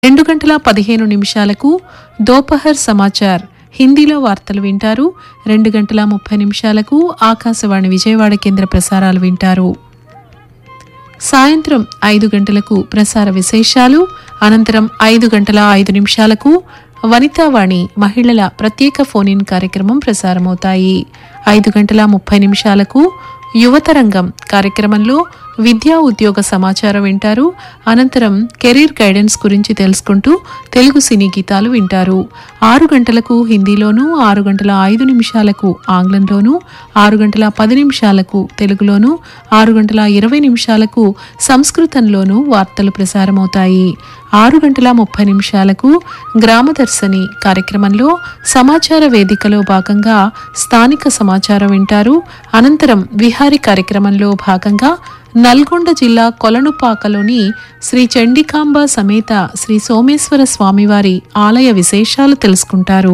రెండు గంటల పదిహేను నిమిషాలకు దోపహర్ సమాచార్ హిందీలో వార్తలు వింటారు రెండు గంటల ముప్పై నిమిషాలకు ఆకాశవాణి విజయవాడ కేంద్ర ప్రసారాలు వింటారు సాయంత్రం ఐదు గంటలకు ప్రసార విశేషాలు అనంతరం ఐదు గంటల ఐదు నిమిషాలకు వనితావాణి మహిళల ప్రత్యేక ఫోన్ ఇన్ కార్యక్రమం ప్రసారమవుతాయి ఐదు గంటల ముప్పై నిమిషాలకు యువతరంగం కార్యక్రమంలో విద్యా ఉద్యోగ సమాచారం వింటారు అనంతరం కెరీర్ గైడెన్స్ గురించి తెలుసుకుంటూ తెలుగు సినీ గీతాలు వింటారు ఆరు గంటలకు హిందీలోను ఆరు గంటల ఐదు నిమిషాలకు ఆంగ్లంలోను ఆరు గంటల పది నిమిషాలకు తెలుగులోను ఆరు గంటల ఇరవై నిమిషాలకు సంస్కృతంలోను వార్తలు ప్రసారమవుతాయి ఆరు గంటల ముప్పై నిమిషాలకు గ్రామదర్శిని కార్యక్రమంలో సమాచార వేదికలో భాగంగా స్థానిక సమాచారం వింటారు అనంతరం విహారీ కార్యక్రమంలో భాగంగా నల్గొండ జిల్లా కొలనుపాకలోని శ్రీ చండికాంబ సమేత శ్రీ సోమేశ్వర స్వామివారి ఆలయ విశేషాలు తెలుసుకుంటారు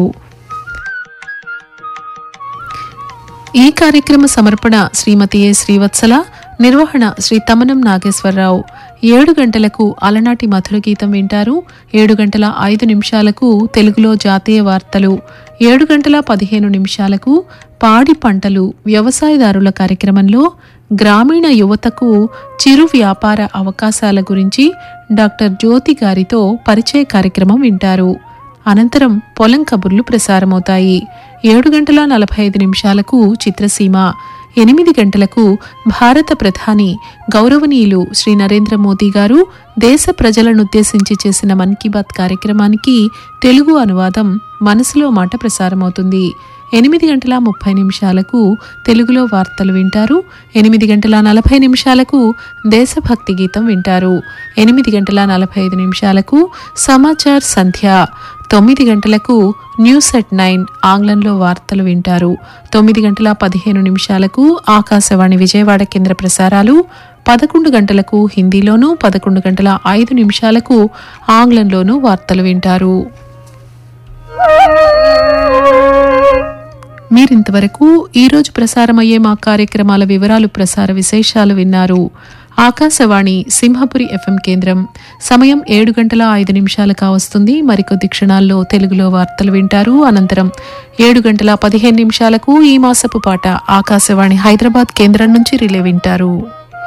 ఈ కార్యక్రమ సమర్పణ శ్రీమతి ఏ శ్రీవత్సల నిర్వహణ శ్రీ తమనం నాగేశ్వరరావు ఏడు గంటలకు అలనాటి మధుర గీతం వింటారు ఏడు గంటల ఐదు నిమిషాలకు తెలుగులో జాతీయ వార్తలు ఏడు గంటల పదిహేను నిమిషాలకు పాడి పంటలు వ్యవసాయదారుల కార్యక్రమంలో గ్రామీణ యువతకు చిరు వ్యాపార అవకాశాల గురించి డాక్టర్ జ్యోతి గారితో పరిచయ కార్యక్రమం వింటారు అనంతరం పొలం కబుర్లు ప్రసారమవుతాయి ఏడు గంటల నలభై ఐదు నిమిషాలకు చిత్రసీమ ఎనిమిది గంటలకు భారత ప్రధాని గౌరవనీయులు శ్రీ నరేంద్ర మోదీ గారు దేశ ప్రజలనుద్దేశించి చేసిన మన్ కీ బాత్ కార్యక్రమానికి తెలుగు అనువాదం మనసులో మాట ప్రసారమవుతుంది ఎనిమిది గంటల ముప్పై నిమిషాలకు తెలుగులో వార్తలు వింటారు ఎనిమిది గంటల నలభై నిమిషాలకు దేశభక్తి గీతం వింటారు ఎనిమిది గంటల నలభై ఐదు నిమిషాలకు సమాచార్ సంధ్య తొమ్మిది గంటలకు న్యూస్ ఎట్ నైన్ ఆంగ్లంలో వార్తలు వింటారు తొమ్మిది గంటల పదిహేను నిమిషాలకు ఆకాశవాణి విజయవాడ కేంద్ర ప్రసారాలు పదకొండు గంటలకు హిందీలోనూ పదకొండు గంటల ఐదు నిమిషాలకు ఆంగ్లంలోనూ వార్తలు వింటారు మీరింతవరకు ఈరోజు ప్రసారమయ్యే మా కార్యక్రమాల వివరాలు ప్రసార విశేషాలు విన్నారు ఆకాశవాణి సింహపురి ఎఫ్ఎం కేంద్రం సమయం ఏడు గంటల ఐదు నిమిషాలు కావస్తుంది మరికొద్ది క్షణాల్లో తెలుగులో వార్తలు వింటారు అనంతరం ఏడు గంటల పదిహేను నిమిషాలకు ఈ మాసపు పాట ఆకాశవాణి హైదరాబాద్ కేంద్రం నుంచి రిలే వింటారు